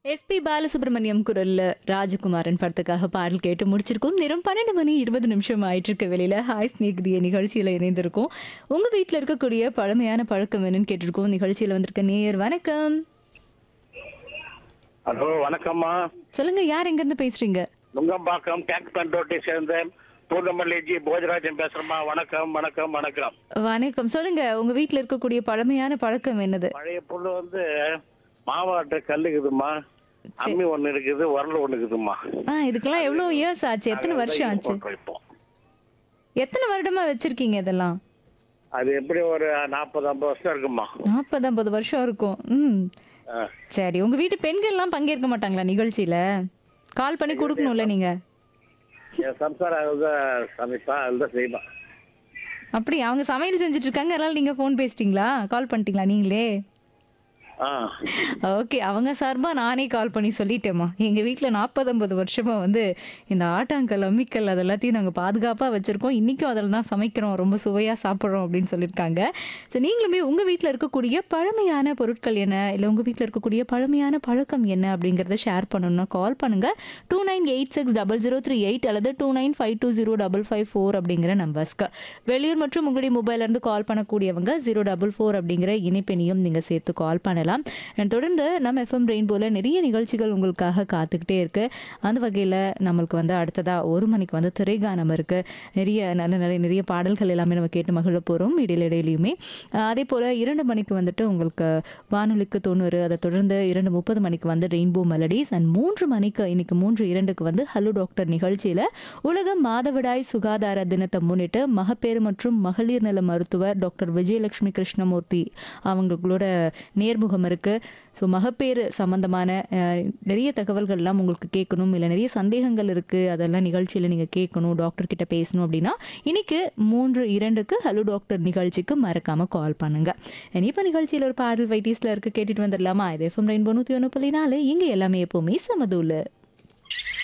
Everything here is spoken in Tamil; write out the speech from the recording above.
எஸ்பி பாலசுப்ரமணியம் குரல்ல ராஜகுமாரன் படத்துக்காக பாடல் கேட்டு முடிச்சிருக்கோம் நேரம் பன்னெண்டு மணி இருபது நிமிஷம் ஆயிட்டு இருக்க வெளியில ஹாய் ஸ்நேகிதிய நிகழ்ச்சியில இணைந்திருக்கோம் உங்க வீட்ல இருக்கக்கூடிய பழமையான பழக்கம் என்னன்னு கேட்டிருக்கோம் நிகழ்ச்சியில வந்திருக்க நேயர் வணக்கம் ஹலோ வணக்கம்மா சொல்லுங்க யார் எங்க இருந்து பேசுறீங்க நுங்கம்பாக்கம் டேங்க் பண்டோட்டை சேர்ந்த பூந்தமல்லிஜி போஜராஜன் பேசுறேம்மா வணக்கம் வணக்கம் வணக்கம் வணக்கம் சொல்லுங்க உங்க வீட்ல இருக்கக்கூடிய பழமையான பழக்கம் என்னது பழைய பொண்ணு வந்து மாவாட்ட கல்லுக்குதுமா அம்மி ஒண்ணு இருக்குது உரல் ஒண்ணு இருக்குதுமா ஆ இதுக்கெல்லாம் எவ்வளவு இயர்ஸ் ஆச்சு எத்தனை வருஷம் ஆச்சு போட்டு வைப்போம். எத்தனை வருடமா வச்சிருக்கீங்க இதெல்லாம் அது எப்படி ஒரு நாற்பது ஐம்பது வருஷம் இருக்குமா நாற்பது ஐம்பது வருஷம் இருக்கும் ம் ஆ. சரி உங்க வீட்டு பெண்கள்லாம் பங்கேற்க மாட்டாங்களா நிகழ்ச்சியில கால் பண்ணி கொடுக்கணும்ல நீங்க என் சம்சாரம் அதுதான் சமைப்பா அதுதான் செய்வான் அப்படி அவங்க சமையல் செஞ்சுட்டு இருக்காங்க அதனால நீங்க ஃபோன் பேசிட்டீங்களா கால் பண்ணிட்டீங்களா நீங்களே ஆ ஓகே அவங்க சார்பா நானே கால் பண்ணி சொல்லிட்டேம்மா எங்க வீட்ல நாற்பது ஐம்பது வருஷமா வந்து இந்த ஆட்டாங்கல் அம்மிக்கல் அது எல்லாத்தையும் நாங்க பாதுகாப்பா வச்சிருக்கோம் இன்னைக்கும் அதில் தான் சமைக்கிறோம் ரொம்ப சுவையா சாப்பிட்றோம் அப்படின்னு சொல்லியிருக்காங்க ஸோ நீங்களுமே உங்க வீட்ல இருக்கக்கூடிய பழமையான பொருட்கள் என்ன இல்லை உங்க வீட்ல இருக்கக்கூடிய பழமையான பழக்கம் என்ன அப்படிங்கறத ஷேர் பண்ணணும்னா கால் பண்ணுங்க two nine eight six double zero three eight அல்லது two nine five two zero double five four அப்படிங்கிற நம்பர்ஸ்க்கு வெளியூர் மற்றும் உங்களுடைய மொபைல்ல இருந்து கால் பண்ணக்கூடியவங்க ஜீரோ டபுள் ஃபோர் அப்படிங்கிற இணைப்பெண்ணையும் நீங்க சேர்த்து கால் பண்ணலாம் And தொடர்ந்து நம்ம எஃப்எம் ரெயின்போல நிறைய நிகழ்ச்சிகள் உங்களுக்காக காத்துக்கிட்டே இருக்கு அந்த வகையில நம்மளுக்கு வந்து அடுத்ததா ஒரு மணிக்கு வந்து திரைகானம் இருக்கு நிறைய நல்ல நல்ல நிறைய பாடல்கள் எல்லாமே நம்ம கேட்டு மகிழ போறோம் இடையில இடையிலையுமே அஹ் அதே போல இரண்டு மணிக்கு வந்துட்டு உங்களுக்கு வானொலிக்கு தொண்ணூறு அதை தொடர்ந்து இரண்டு முப்பது மணிக்கு வந்து ரெயின்போ மெலடிஸ் அண்ட் மூன்று மணிக்கு இன்னைக்கு மூன்று இரண்டுக்கு வந்து ஹலோ டாக்டர் நிகழ்ச்சியில உலக மாதவிடாய் சுகாதார தினத்தை முன்னிட்டு மகப்பேறு மற்றும் மகளிர் நல மருத்துவர் டாக்டர் விஜயலட்சுமி கிருஷ்ணமூர்த்தி அவங்களோட நேர்முகம் இருக்கு ஸோ மகப்பேறு சம்பந்தமான அஹ், நிறைய தகவல்கள்லாம் உங்களுக்கு கேட்கணும் இல்லை நிறைய சந்தேகங்கள் இருக்கு அதெல்லாம் நிகழ்ச்சியில் நீங்கள் கேட்கணும் டாக்டர் கிட்ட பேசணும் அப்படின்னா இன்னைக்கு மூன்று இரண்டுக்கு ஹலோ டாக்டர் நிகழ்ச்சிக்கு மறக்காம கால் பண்ணுங்க இப்போ நிகழ்ச்சியில் ஒரு பாடல் வைட்டீஸ்ல இருக்கு கேட்டுட்டு வந்துடலாமா இது எஃப்எம் ரெயின்போ நூற்றி ஒன்று புள்ளி நாலு இங்கே எல்லாமே எப்போவுமே சமதூல